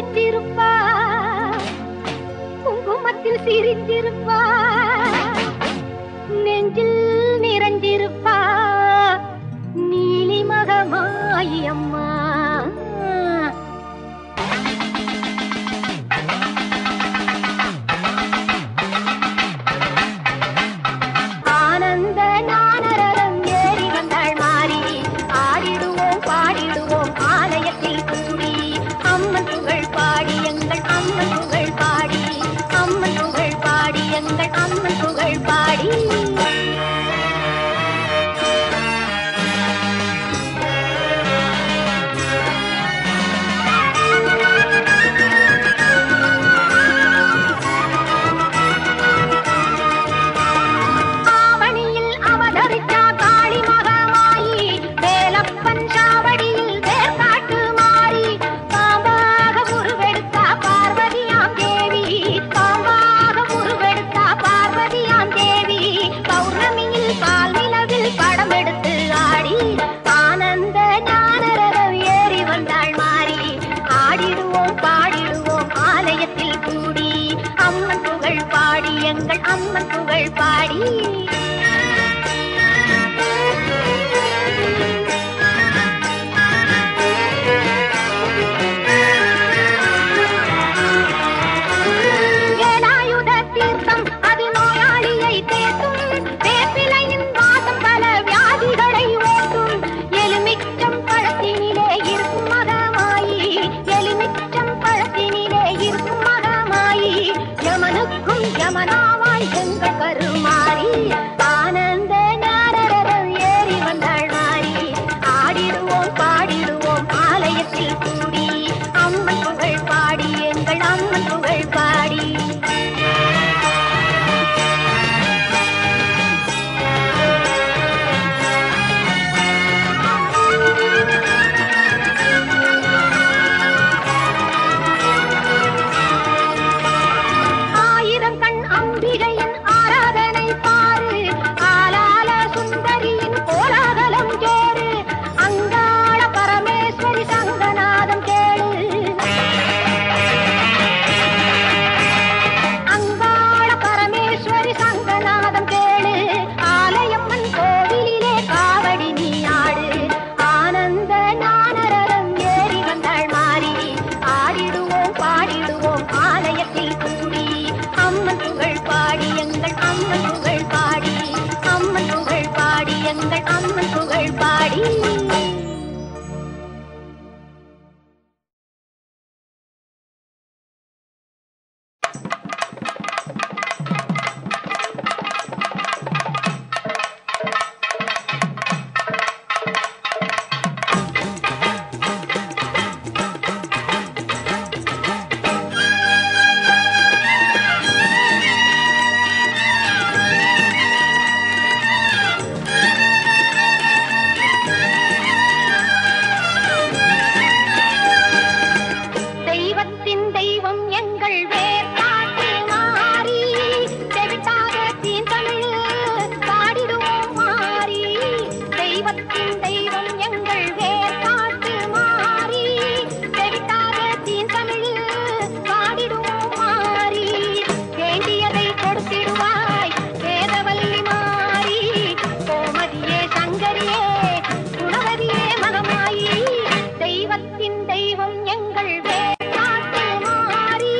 சிரித்திருப்பா குங்குமத்தில் சிரித்திருப்பா நெஞ்சில் நிறைஞ்சிருப்பா நீலி மகமாயி அம்மா ஆனந்த ஞானரதம் ஏறி வந்தாள் மாறி ஆடிடுவோம் பாடிடுவோம் ஆலயத்தில் கூடி அம்மன் புகழ் பாடி எங்கள் அம்மன் புகழ் பாடி அம்மன் புகழ் பாடி எங்கள் அம்மன் புகழ் பாடி ஆவணியில் அவதரித்தா காளி மகமாயி வேலப்பன் சாவடியில் வேர்காட்டு மாறி பாம்பாக உருவெடுத்தா பார்வதியாம் தேவி பாம்பாக உருவெடுத்தா பார்வதியாம் தேவி பௌர்ணமியில் பால் நிலவில் படம் எடுத்து ஆடி ஆனந்த ஞானரதம் ஏறி வந்தாள் மாறி ஆடிடுவோம் பாடிடுவோம் ஆலயத்தில் கூடி அம்மன் புகழ் பாடி எங்கள் அம்மன் புகழ் பாடி வேலாயுத தீர்த்தம் அது நோயாளியை தேற்றும் வேப்பிலையின் வாசம் பல வியாதிகளை ஓட்டும் எலுமிச்சம் பழத்தினிலே இருக்கும் மகமாயி எலுமிச்சம் பழத்தினிலே இருக்கும் மகமாயி யமனுக்கும் யமனாவாய் எங்கள் கருமாறி ஆனந்த ஞானரதம் ஏறி வந்தாள் மாறி ஆடிடுவோம் பாடிடுவோம் ஆலயத்தில் கூடி அம்மன் புகழ் பாடி எங்கள் அம்மன் புகழ் பாடி ஆயிரம் கண் அம்பிகையின் ஆராதனை பாரு ஆலால சுந்தரியின் கோலாகலம் கேரு அங்காள பரமேஸ்வரி சங்கநாதம் கேளு அங்காள பரமேஸ்வரி சங்கநாதம் கேளு ஆலயம்மன் கோவிலிலே காவடி நீ ஆடு ஆனந்த ஞானரதம் ஏறி வந்தாள் மாறி ஆடிடுவோம் பாடிடுவோம் ஆலயத்தில் கூடி அம்மன் புகழ் பாடி எங்கள் அம்மன் புகழ் பாடி அம்மன் புகழ் பாடி எங்கள் அம்மன் புகழ் பாடி தெய்வத்தின் தெய்வம் எங்கள் வேர்காட்டு மாறி செவிட்டாக தீந்தமிழ் பாடிடுவோம் மாறி தெய்வத்தின் தெய்வம் எங்கள் வேர்காட்டு மாறி செவிட்டாக தீந்தமிழ் பாடிடுவோம் மாறி வேண்டியதை கொடுத்திடுவாய் வேதவல்லி மாறி கோமதியே சங்கரியே குணவதியே மகமாயி தெய்வத்தின் தெய்வம் எங்கள் வேற்காட்டு மாறி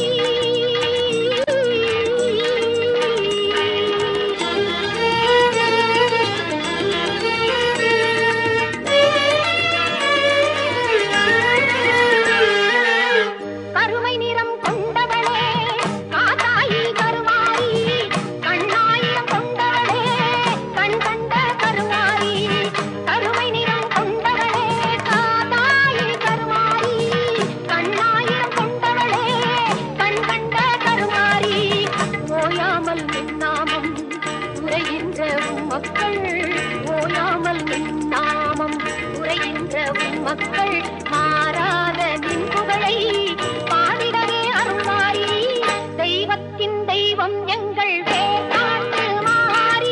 கருமை நிறம் கொண்டவளே காத்தாயி கருமாரி கண்ணாயிரம் கொண்டவளே கண் கண்ட கருமாரி கருமை நிறம் கொண்டவளே காத்தாயி கருமாரி கண்ணாயிரம் கொண்டவளே கண் கண்ட கருமாரி ஓயாமல் நின்னாமம் உரைகின்ற உம் மக்கள் ஓயாமல் நின்னாமம் உரைகின்ற உம் மக்கள் மாறாத நின் புகழை பாடிடவே அருள்மாரி தெய்வத்தின் தெய்வம் எங்கள் வேற்காட்டு மாறி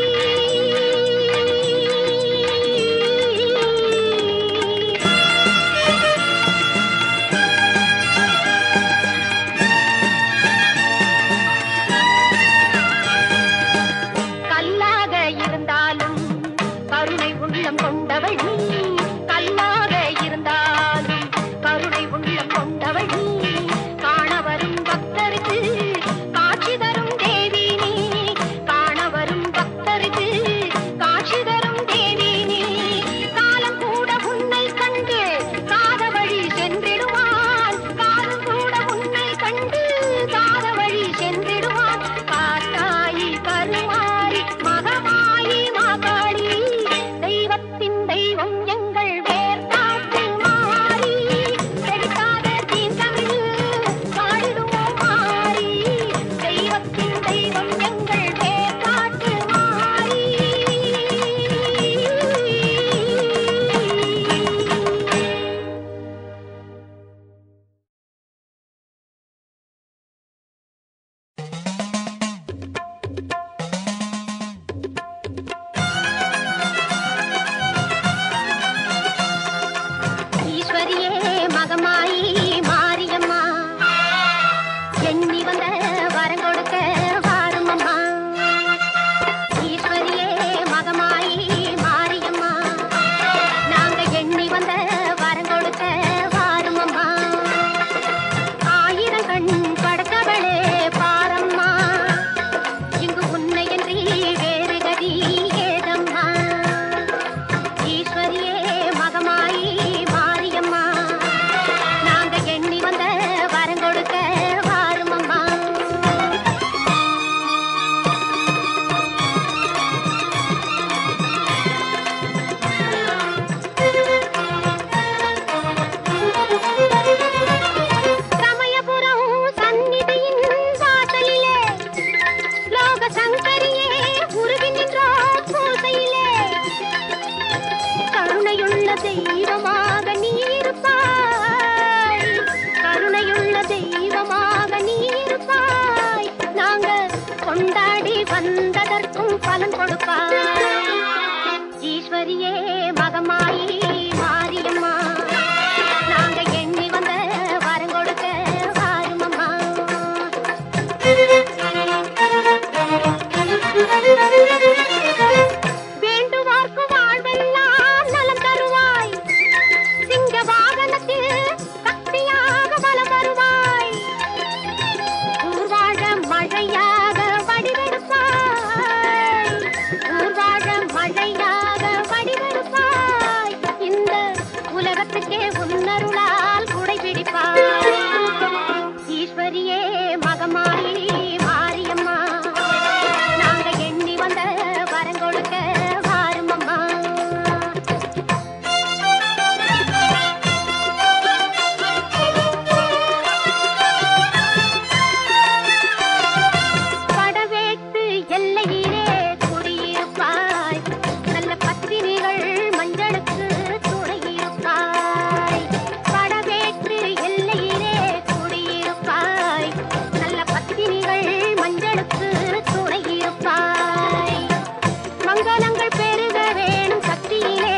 மங்களங்கள் பெருக வேணும் சக்தியிலே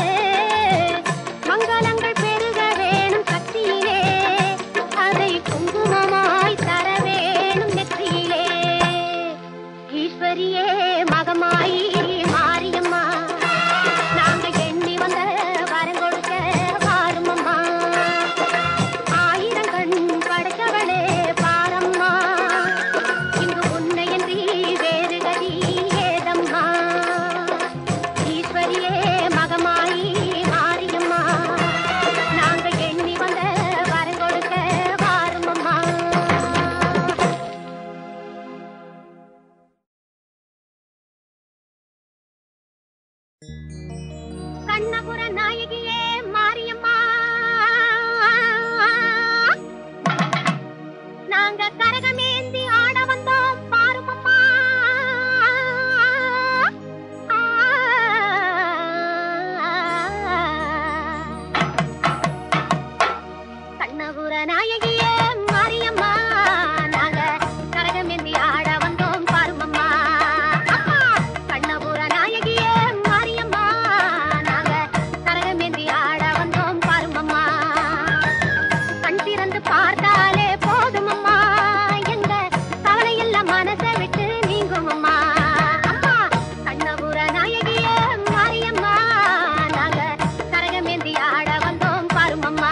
மங்களங்கள் பெருக வேணும் சக்தியிலே அதை குங்குமமாய் தர வேணும் நெற்றியிலே ஈஸ்வரியே மகமாயி மாரியம்மா நாங்க எண்ணி வந்த வரம் கொடுக்க வாருமம்மா ஆயிரம் கண் படைத்தவளே பாரம்மா இங்கு உன்னையன்றி வேறு கதி ஏதம்மா ஈஸ்வரியே மகமாயி மாரியம்மா நாங்க எண்ணி வந்த வரம் கொடுக்க வாருமம்மா கண்ணபுர நாயகியே மாரியம்மா நாங்க கரகமேந்தி ஆட வந்தோம் பாருமம்மா கண்ணபுர நாயகியே மாரியம்மா நாங்க கரகமேந்தி ஆட வந்தோம் பாருமம்மா அம்மா கண்ணபுர நாயகியே மாரியம்மா நாங்க கரகமேந்தி ஆட வந்தோம் பாருமம்மா கண் திறந்து பார்த்தாலே போதுமம்மா எங்க கவலையெல்லாம் மனசை விட்டு நீங்கும் அம்மா அம்மா கண்ணபுர நாயகியே மாரியம்மா நாங்க கரகமேந்தி ஆட வந்தோம் பாருமம்மா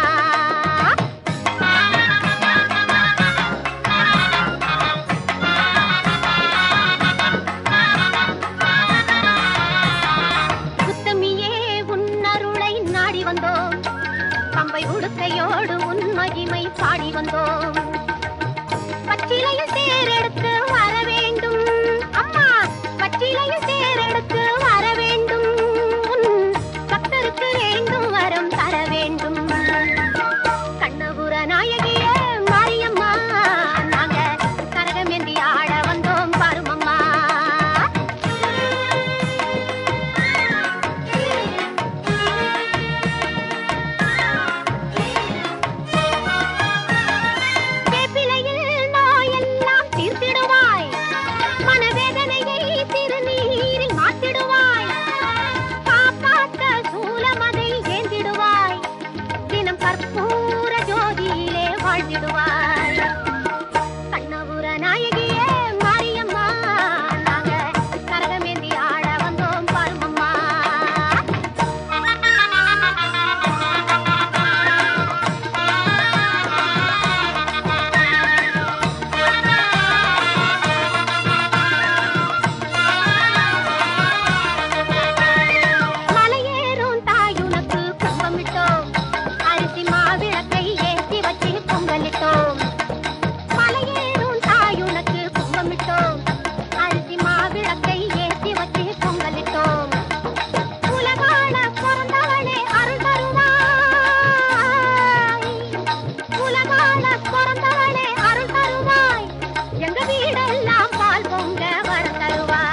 சுத்தமியே உன்னருளை நாடி வந்தோம் பம்பை உடுக்கையோடு உன் மகிமை பாடி வந்தோம் பச்சிலையில் தேரெடுத்து வர வேண்டும் அம்மா பச்சிலையில் தேரெடுத்து வர வேண்டும் உன் பக்தருக்கு வேண்டும் வரம் தர வேண்டும் கண்ணபுர நாயகியே மாரியம்மா நாங்க கரகமேந்தி ஆட வந்தோம் பாருமம்மா வேப்பிலையில் நோயெல்லாம் தீர்த்திடுவாய் மனவேதனையை திருநீரில் மாற்றிடுவாய் காப்பாற்ற சூலமதை ஏந்திடுவாய் தினம் கற்பூர ஜோதியிலே வாழ்ந்திடுவாய் கண்ணபுர நாயகியே மாரியம்மா நாங்க கரகமேந்தி ஆட வந்தோம் பாருமம்மா மலையேறும் தாயுனக்கு கும்பமிட்டோம் அரிசி மாவிளக்கை ஏற்றி வச்சு பொங்கலிட்டோம் மலையேறும் தாயுனக்கு கும்பமிட்டோம் அரிசி மாவிளக்கை ஏற்றி வச்சு பொங்கலிட்டோம் உலகாள பிறந்தவளே அருள் தருவாய் உலகாள பிறந்தவளே அருள் தருவாய் எங்க வீடெல்லாம் பால் பொங்க வர தருவாய்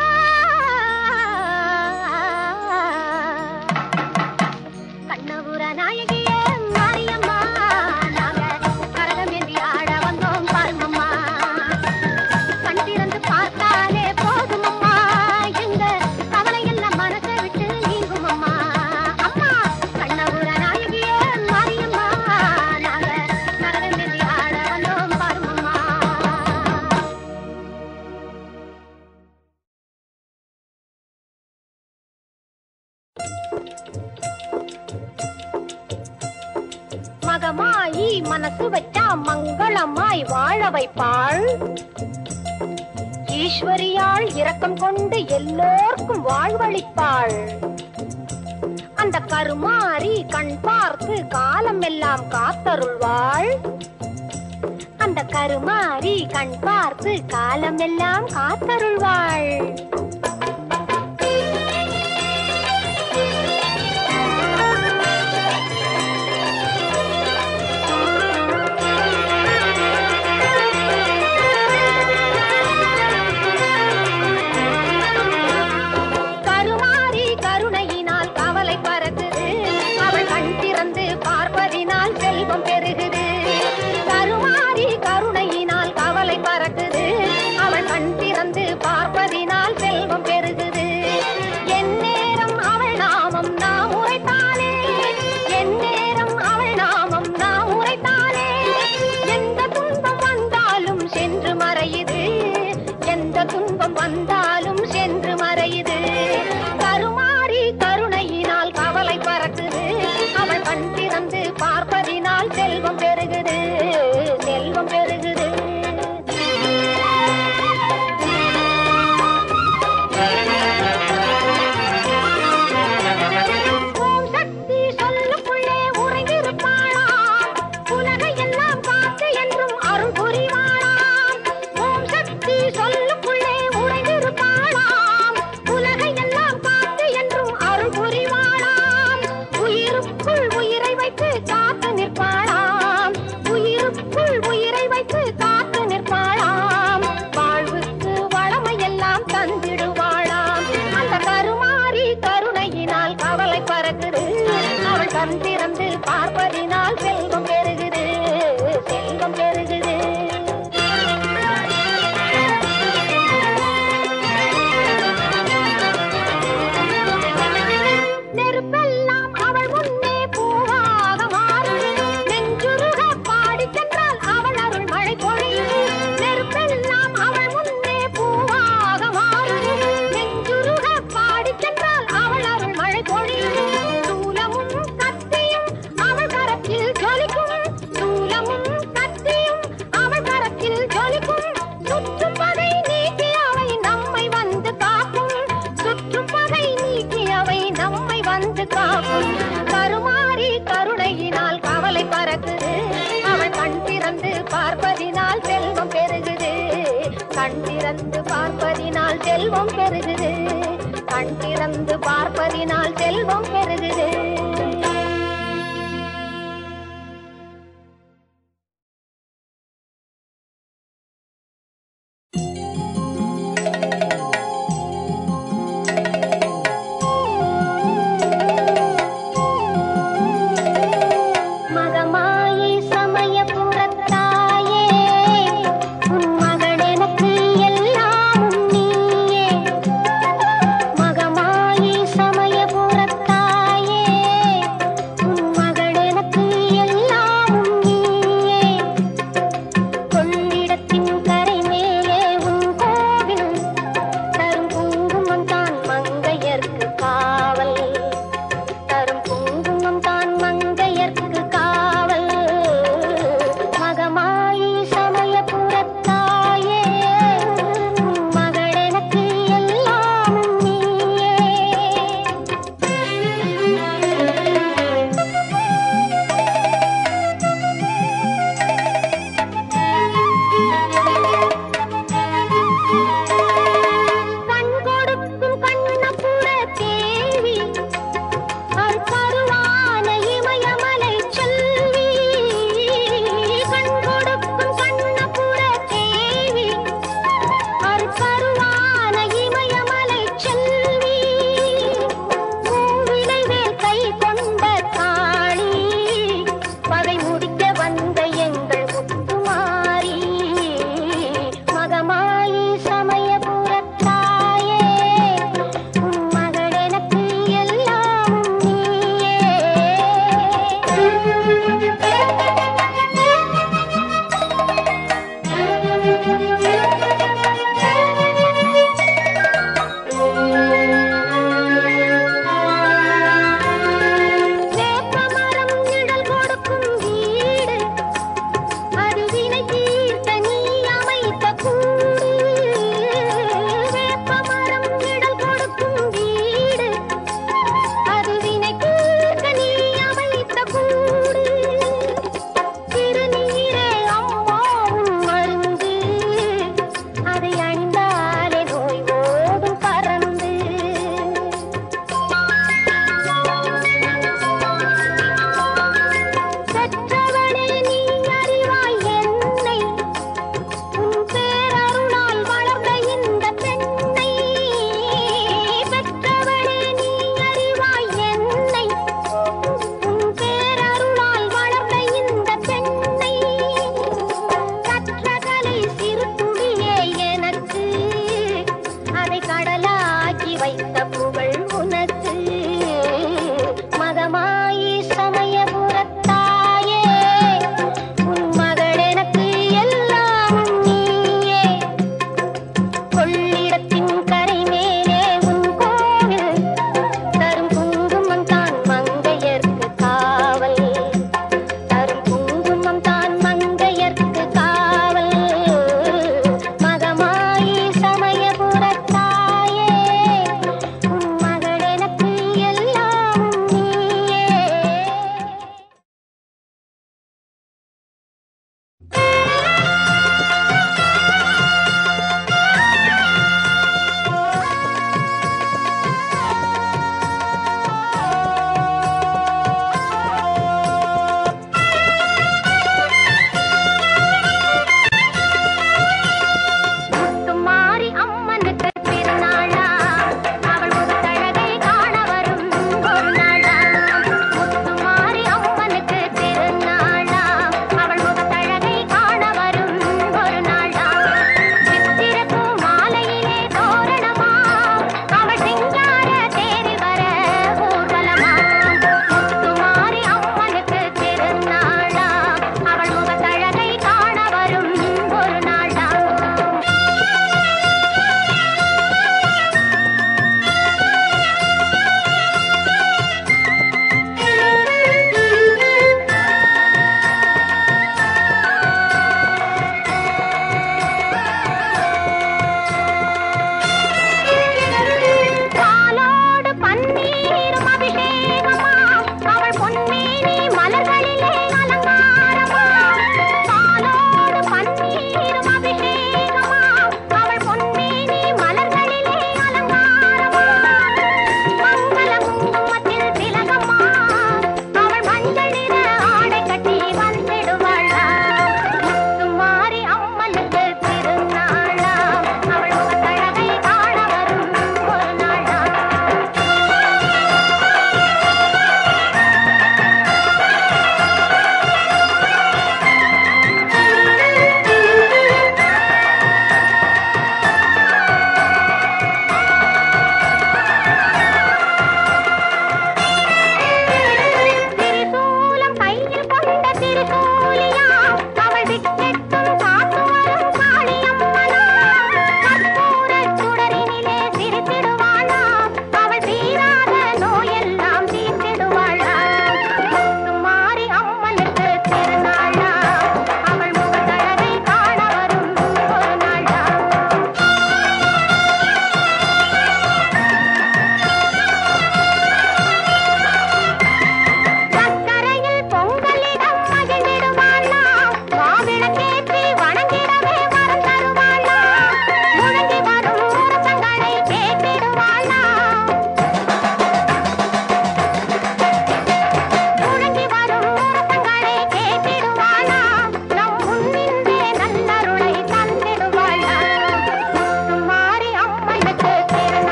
கண்ணபுர நாயகியே மாரியம்மா நாங்க கரகமேந்தி ஆட வந்தோம் பாருமம்மா கண் திறந்து பார்த்தாலே போதுமம்மா எங்க கவலையெல்லாம் மனசை விட்டு நீங்குமம்மா அம்மா கண்ணபுர நாயகியே மாரியம்மா நாங்க கரகமேந்தி ஆட வந்தோம் பாருமம்மா மகமாயி மனசு வச்சா மங்களமாய் வாழ வைப்பாள் ஈஸ்வரியாள் இரக்கம் கொண்டு எல்லோர்க்கும் வாழ்வளிப்பாள் அந்த கருமாறி கண் பார்த்து காலம் எல்லாம் காத்தருள்வாள் அந்த கருமாறி கண் பார்த்து காலம் எல்லாம் காத்தருள்வாள் கருமாறி கருணையினால் கவலை பறக்குது அவள் கண் திறந்து பார்ப்பதினால் செல்வம் பெருகுது கருமாறி கருணையினால் கவலை பறக்குது அவள் கண் திறந்து பார்ப்பதினால் செல்வம் கண் திறந்து பார்ப்பதினால் செல்வம் பெருகுது செல்வம் பெருகுது நெருப்பெல்லாம் அவள் முன்னே பூவாக மாறும் நெஞ்சுருக பாடிச் சென்றால் அவள் அருள் மழை பொழியும் நெருப்பெல்லாம் அவள் முன்னே பூவாக மாறும் நெஞ்சுருக பாடிச் சென்றால் அவள் அருள் மழை பொழியும் சூலமும் கத்தியும் அவள் கரத்தில் ஜொலிக்கும் சூலமும் கத்தியும் அவள் கரத்தில் ஜொலிக்கும் சுற்றும் பகை நீக்கி அவை நம்மை வந்து காக்கும் சுற்றும் பகை நீக்கி அவை நம்மை வந்து காக்கும் கருமாறி கருணையினால் கவலை பறக்குது அவள் கண் திறந்து பார்ப்பதினால் செல்வம் பெருகுது கண் திறந்து பார்ப்பதினால் செல்வம் பெருகுது கண் திறந்து பார்ப்பதினால் செல்வம் பெருகுது மகமாயி சமயபுரத்தாயே உன் மகள் எனக்கு எல்லாமும் நீயே மகமாயி சமயபுரத்தாயே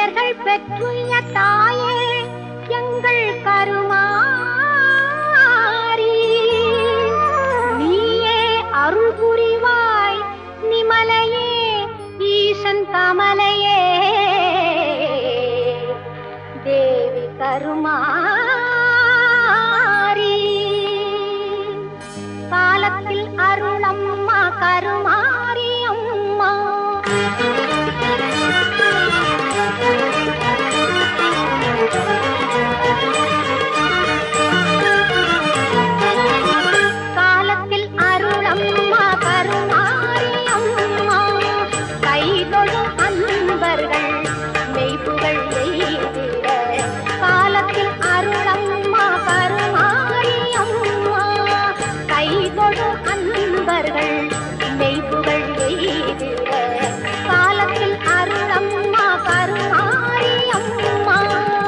பெயர்கள் பெற்றுய தாயே எங்கள் கருமாரி நீயே அருள் புரிவாய் நிமலையே ஈசன் கமலையே தேவி கருமாரி காலத்தில் அருளம்மா கருமாரி அம்மா காலத்தில் அருளம்மா கருமாரி அம்மா கைதொழும் அன்பர்கள் மெய்ப்புகள் எய்திட காலத்தில் அருளம்மா கருமாரி அம்மா கைதொழும் அன்பர்கள் மெய்ப்புகள் எய்திட காலத்தில் அருளம்மா கருமாரி அம்மா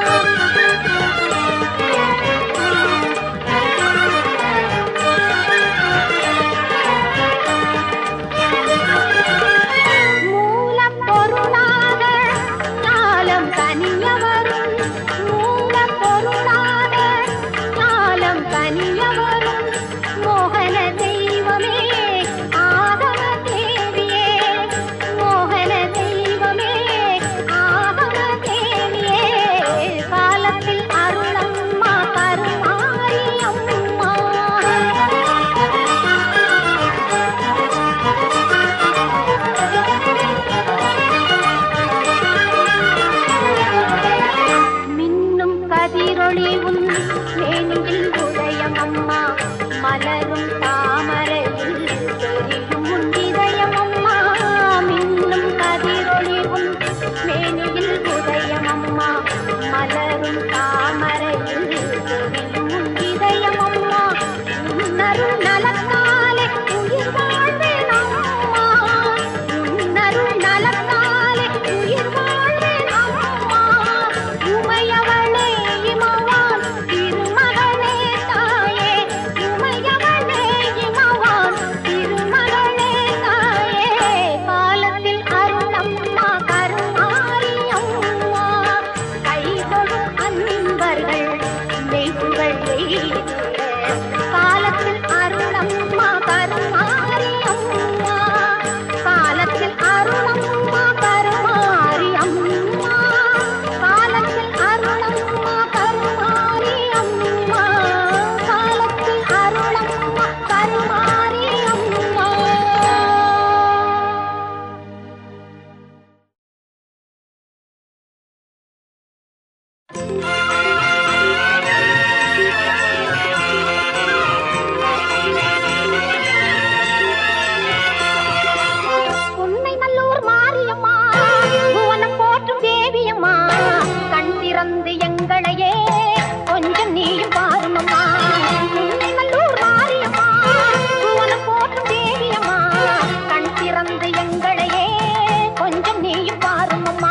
மூலப்பொருளாக ஞாலம் கனிய வரும் மூலப்பொருளாக ஞாலம் கனிய வரும் மோகன தெய்வமே ஆகம தேவியே மோகன தெய்வமே ஆகம தேவியே காலத்தில் அருளம்மா கருமாரி அம்மா மின்னும் கதிரொளி உன் மேனியில் உதயம் அம்மா மலரும் தாமரையில் தெரியும் உன் இதயம் அம்மா மின்னும் கதிரொளி உன் மேனியில் உதயம் அம்மா மலரும் தாமரையில் தெரியும் உன் இதயம் அம்மா உன்னருள் நலத்தாலே உயிர் வாழ்வேன் அம்மா உன்னருள் நலத்தாலே உயிர் வாழ்வேன் அம்மா உமையவளே இமவான் திருமகளே தாயே உமையவளே இமவான் திருமகளே தாயே காலத்தில் அருளம்மா கருமாரி அம்மா கைதொடும் அன்பர்கள் மெய்ப்புகள் எய்திட காலத்தில் அருளம்மா கருமாரி அம்மா காலத்தில் அருளம்மா கருமாரி அம்மா காலத்தில் அருளம்மா கருமாரி அம்மா காலத்தில் அருளம்மா கருமாரி அம்மா உன்னை நல்லூர் மாரியம்மா புவனம் போற்றும் தேவியம்மா கண் திறந்து எங்களையே கொஞ்சம் நீயும் பாருமம்மா உன்னை நல்லூர் மாரியம்மா புவனம் போற்றும் தேவியம்மா கண் திறந்து எங்களையே கொஞ்சம் நீயும் பாருமம்மா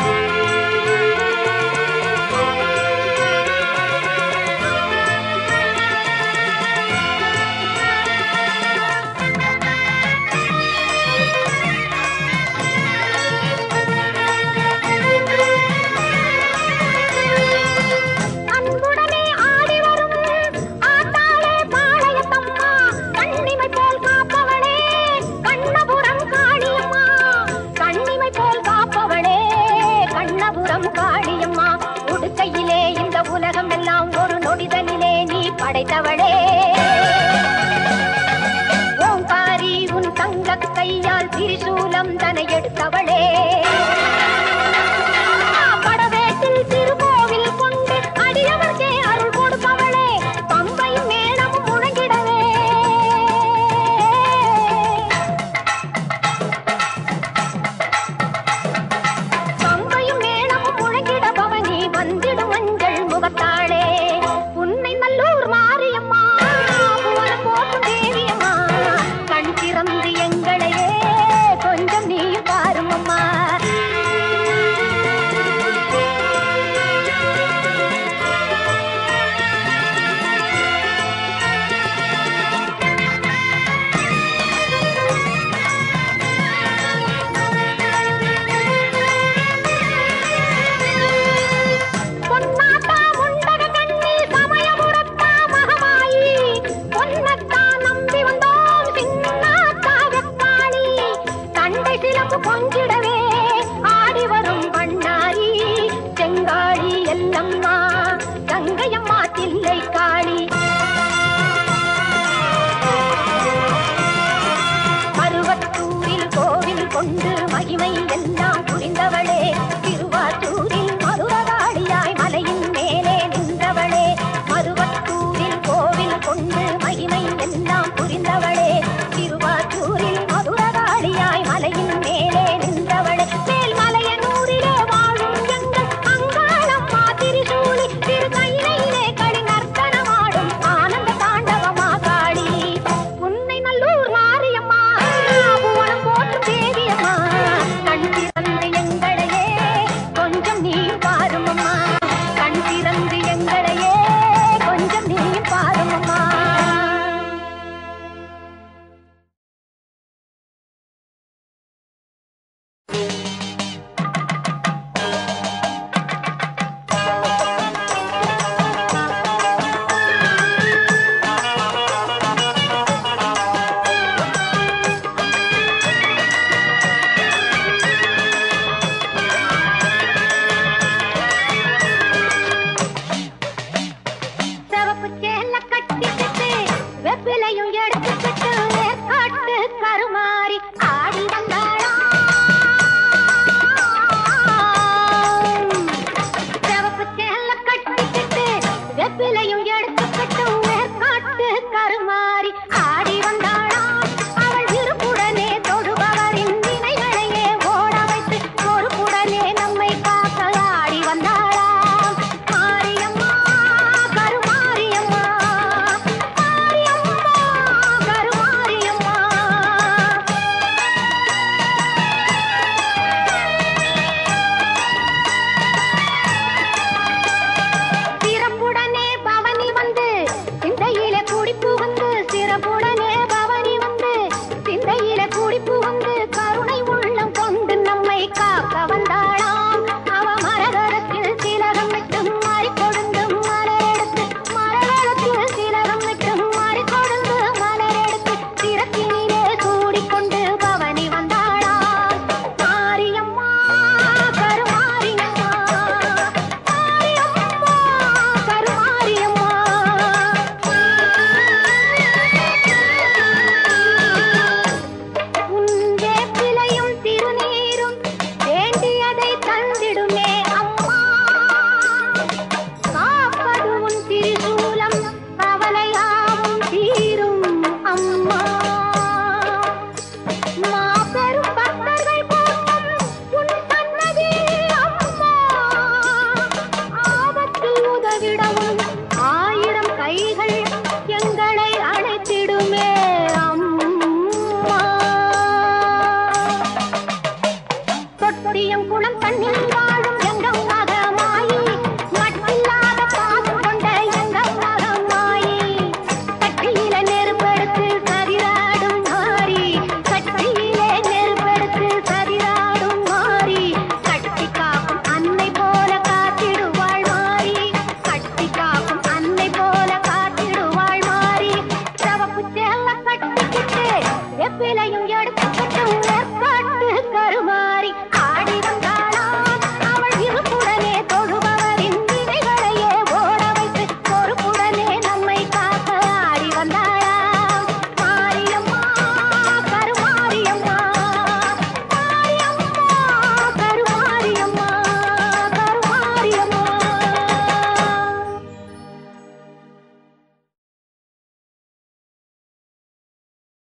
அன்புடனே ஆடி வரும் ஆத்தாளே பாளையத்தம்மா கண்ணிமை போல் காப்பவளே கண்ணபுரம் காளியம்மா கண்ணிமை போல் காப்பவளே கண்ணபுரம் காளியம்மா உடுக்கையிலே இந்த உலகம் எல்லாம் ஒரு நொடிதனிலே நீ படைத்தவளே ஓங்காரி உன் தங்க கையால் திரிசூலம் தனை எடுத்தவளே